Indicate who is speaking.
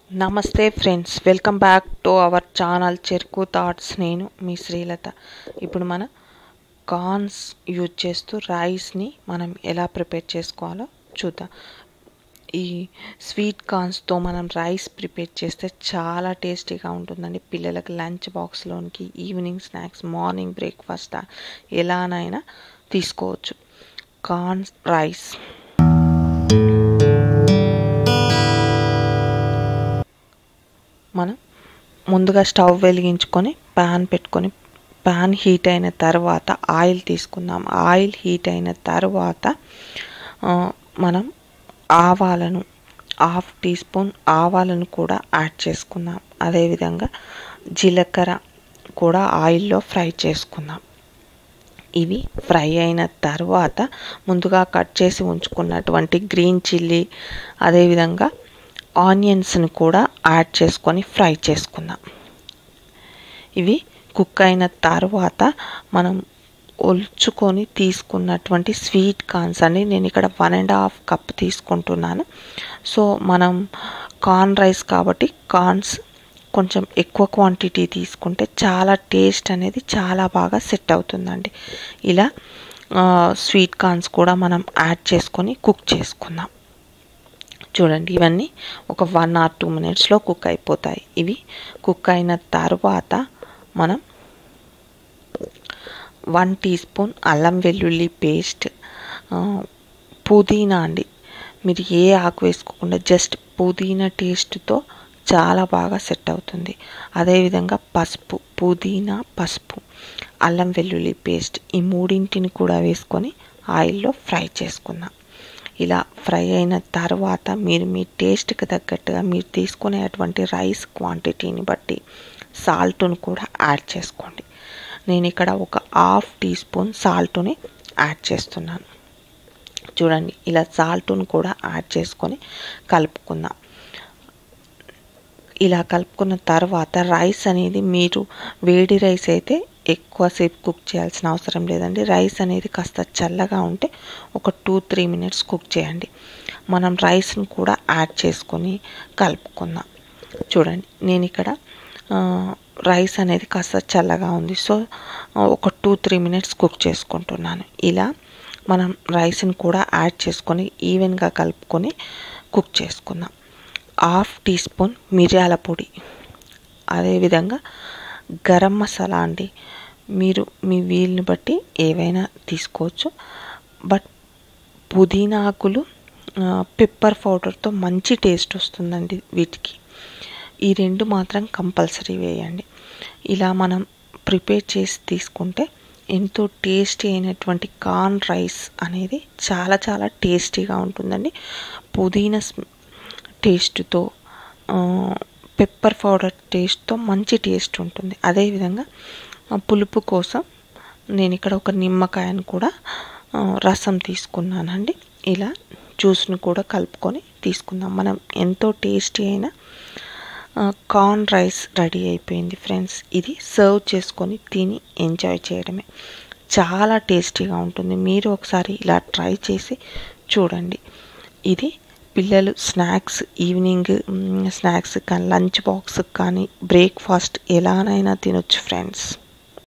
Speaker 1: నమస్తే friends welcome back to our channel Cheruku thoughts నేను మీ శ్రీలత ఇప్పుడు మన కార్న్స్ యూజ్ చేస్తూ రైస్ని మనం ఎలా ప్రిపేర్ చేసుకోవాలో చూద్దాం ఈ స్వీట్ కార్న్స్తో మనం రైస్ ప్రిపేర్ చేస్తే చాలా టేస్టీగా ఉంటుందండి పిల్లలకి లంచ్ బాక్స్లోనికి ఈవినింగ్ స్నాక్స్ మార్నింగ్ బ్రేక్ఫాస్ట్ ఎలానైనా తీసుకోవచ్చు కార్న్స్ రైస్ మనం ముందుగా స్టవ్ వెలిగించుకొని ప్యాన్ పెట్టుకొని ప్యాన్ హీట్ అయిన తర్వాత ఆయిల్ తీసుకుందాం ఆయిల్ హీట్ అయిన తర్వాత మనం ఆవాలను హాఫ్ టీ స్పూన్ ఆవాలను కూడా యాడ్ చేసుకుందాం అదేవిధంగా జీలకర్ర కూడా ఆయిల్లో ఫ్రై చేసుకుందాం ఇవి ఫ్రై అయిన తర్వాత ముందుగా కట్ చేసి ఉంచుకున్నటువంటి గ్రీన్ చిల్లీ అదేవిధంగా ఆనియన్స్ని కూడా యాడ్ చేసుకొని ఫ్రై చేసుకుందాం ఇవి కుక్ అయిన తర్వాత మనం ఒల్చుకొని తీసుకున్నటువంటి స్వీట్ కార్న్స్ అండి నేను ఇక్కడ వన్ అండ్ హాఫ్ కప్ తీసుకుంటున్నాను సో మనం కార్న్ రైస్ కాబట్టి కార్న్స్ కొంచెం ఎక్కువ క్వాంటిటీ తీసుకుంటే చాలా టేస్ట్ అనేది చాలా బాగా సెట్ అవుతుందండి ఇలా స్వీట్ కార్న్స్ కూడా మనం యాడ్ చేసుకొని కుక్ చేసుకుందాం చూడండి ఇవన్నీ ఒక వన్ ఆర్ టూ మినిట్స్లో కుక్ అయిపోతాయి ఇవి కుక్ అయిన తర్వాత మనం వన్ టీ స్పూన్ అల్లం వెల్లుల్లి పేస్ట్ పుదీనా అండి మీరు ఏ ఆకు వేసుకోకుండా జస్ట్ పుదీనా టేస్ట్తో చాలా బాగా సెట్ అవుతుంది అదేవిధంగా పసుపు పుదీనా పసుపు అల్లం వెల్లుల్లి పేస్ట్ ఈ మూడింటిని కూడా వేసుకొని ఆయిల్లో ఫ్రై చేసుకుందాం ఇలా ఫ్రై అయిన తర్వాత మీరు మీ టేస్ట్కి తగ్గట్టుగా మీరు తీసుకునేటువంటి రైస్ క్వాంటిటీని బట్టి సాల్ట్ను కూడా యాడ్ చేసుకోండి నేను ఇక్కడ ఒక హాఫ్ టీ స్పూన్ సాల్ట్ని యాడ్ చేస్తున్నాను చూడండి ఇలా సాల్ట్ను కూడా యాడ్ చేసుకొని కలుపుకుందాం ఇలా కలుపుకున్న తర్వాత రైస్ అనేది మీరు వేడి రైస్ అయితే ఎక్కువసేపు కుక్ చేయాల్సిన అవసరం లేదండి రైస్ అనేది కాస్త చల్లగా ఉంటే ఒక టూ త్రీ మినిట్స్ కుక్ చేయండి మనం రైస్ని కూడా యాడ్ చేసుకొని కలుపుకుందాం చూడండి నేను ఇక్కడ రైస్ అనేది కాస్త చల్లగా ఉంది సో ఒక టూ త్రీ మినిట్స్ కుక్ చేసుకుంటున్నాను ఇలా మనం రైస్ని కూడా యాడ్ చేసుకొని ఈవెన్గా కలుపుకొని కుక్ చేసుకుందాం హాఫ్ టీ స్పూన్ మిరియాల పొడి అదేవిధంగా గరం మసాలా అండి మీరు మీ వీలుని బట్టి ఏవైనా తీసుకోవచ్చు బట్ పుదీనా ఆకులు పెప్పర్ పౌడర్తో మంచి టేస్ట్ వస్తుందండి వీటికి ఈ రెండు మాత్రం కంపల్సరీ వేయండి ఇలా మనం ప్రిపేర్ చేసి తీసుకుంటే ఎంతో టేస్టీ అయినటువంటి కార్న్ రైస్ అనేది చాలా చాలా టేస్టీగా ఉంటుందండి పుదీనా టేస్ట్తో పెప్పర్ పౌడర్ టేస్ట్తో మంచి టేస్ట్ ఉంటుంది అదేవిధంగా పులుపు కోసం నేను ఇక్కడ ఒక నిమ్మకాయను కూడా రసం తీసుకున్నానండి ఇలా జ్యూస్ని కూడా కలుపుకొని తీసుకుందాం మనం ఎంతో టేస్టీ అయిన కార్న్ రైస్ రెడీ అయిపోయింది ఫ్రెండ్స్ ఇది సర్వ్ చేసుకొని తిని ఎంజాయ్ చేయడమే చాలా టేస్టీగా ఉంటుంది మీరు ఒకసారి ఇలా ట్రై చేసి చూడండి ఇది పిల్లలు స్నాక్స్ ఈవినింగ్ స్నాక్స్ కానీ లంచ్ బాక్స్ కానీ బ్రేక్ఫాస్ట్ ఎలానైనా తినొచ్చు ఫ్రెండ్స్